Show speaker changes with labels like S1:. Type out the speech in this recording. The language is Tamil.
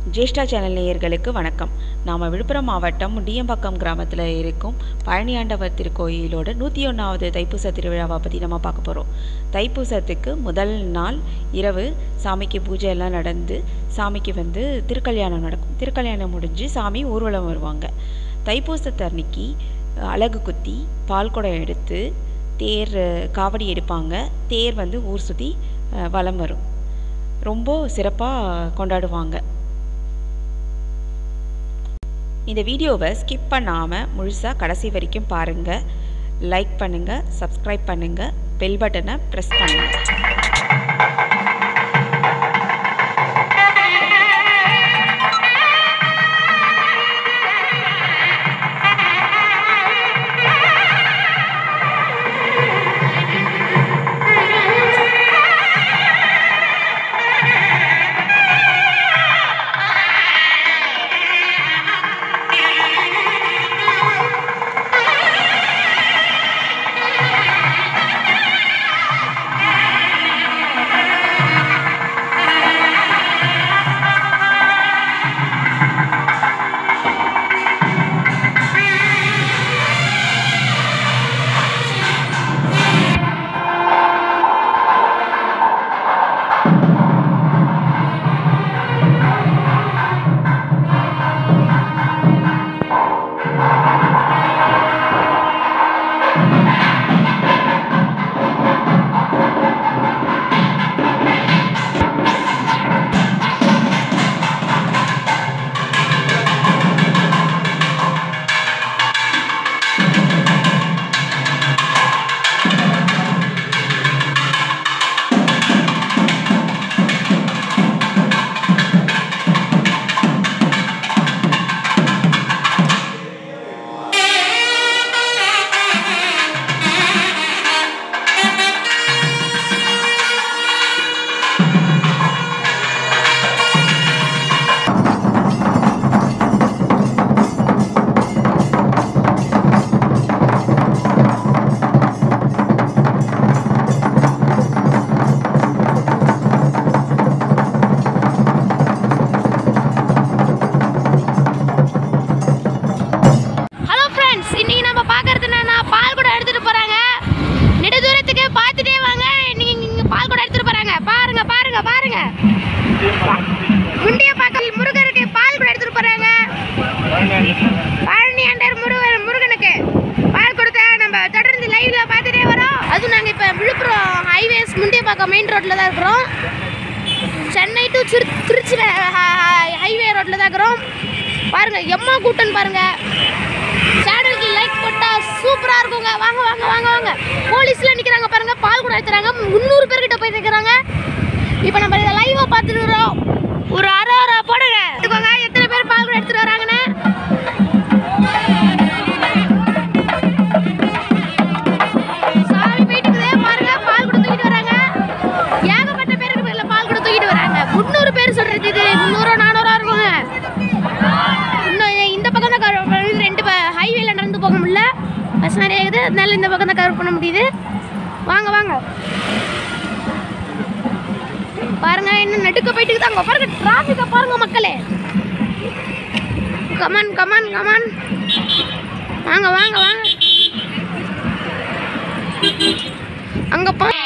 S1: ஜேஷ்டா சேனல் நேயர்களுக்கு வணக்கம் நாம் விழுப்புரம் மாவட்டம் முண்டியம்பாக்கம் கிராமத்தில் இருக்கும் பழனியாண்டவர் திருக்கோயிலோட நூற்றி ஒன்றாவது தைப்பூச திருவிழாவை பற்றி நம்ம பார்க்க போகிறோம் தைப்பூசத்துக்கு முதல் நாள் இரவு சாமிக்கு பூஜை எல்லாம் நடந்து சாமிக்கு வந்து திருக்கல்யாணம் நடக்கும் திருக்கல்யாணம் முடிஞ்சு சாமி ஊர்வலம் வருவாங்க தைப்பூசத்து அன்னைக்கு அலகு குத்தி பால் குடம் எடுத்து தேர் காவடி எடுப்பாங்க தேர் வந்து ஊர் சுற்றி வலம் வரும் ரொம்ப சிறப்பாக கொண்டாடுவாங்க இந்த வீடியோவை ஸ்கிப் பண்ணாமல் முழுசாக கடைசி வரைக்கும் பாருங்கள் லைக் பண்ணுங்கள் சப்ஸ்கிரைப் பண்ணுங்கள் பெல் பட்டனை ப்ரெஸ் பண்ணுங்கள்
S2: ஹலோ ஃப்ரெண்ட்ஸ் இன்னைக்கு நம்ம பார்க்கறது என்னன்னா பால் கூட எடுத்துட்டு போறாங்க நெடு தூரத்துக்கு பார்த்துட்டே வாங்க நீங்க இங்க பால் கூட எடுத்துட்டு போறாங்க பாருங்க பாருங்க பாருங்க முண்டிய பக்கம் முருகருக்கு பால் கூட எடுத்துட்டு போறாங்க பழனி ஆண்டர் முருகன் முருகனுக்கு பால் கொடுத்த நம்ம தொடர்ந்து லைவ்ல பார்த்துட்டே வரோம் அதுவும் நாங்க இப்ப விழுப்புரம் ஹைவேஸ் முண்டியப்பாக்கம் மெயின் ரோட்ல தான் இருக்கிறோம் சென்னை டு திரு திருச்சி ஹைவே ரோட்ல தான் இருக்கிறோம் பாருங்க எம்மா கூட்டம் பாருங்க சேனலுக்கு லைக் போட்டா சூப்பரா இருக்குங்க வாங்க வாங்க வாங்க வாங்க போலீஸ்ல நிக்கிறாங்க பாருங்க பால் கூட எடுத்துறாங்க முந்நூறு பேர்கிட்ட போய் நிக்கிறாங்க இப்போ நம்ம இதை லைவா பார்த்துருக்குறோம் ஒரு அரை அரை போடுங்க எடுத்துக்கோங்க எத்தனை பேர் பால் கூட எடுத்துட்டு வராங்கன்னு சாமி வீட்டுக்குதே பாருங்க பால் கூட தூக்கிட்டு வராங்க ஏகப்பட்ட பேருக்கு பேர்ல பால் கூட தூக்கிட்டு வராங்க முந்நூறு பேர் சொல்றது இது முந்நூறு நானூறா இருக்குங்க இன்னும் இந்த பக்கம் தான் கவர் பண்ண ரெண்டு ஹைவேல நடந்து போக முடியல பஸ் நிறைய இருக்குது அதனால இந்த பக்கம் தான் கவர் பண்ண முடியுது வாங்க வாங்க பாருங்க இன்னும் நடுக்க போயிட்டு அங்க பாருங்க டிராஃபிக்கை பாருங்க மக்களே கமான் கமான் கமான் வாங்க வாங்க வாங்க அங்க பா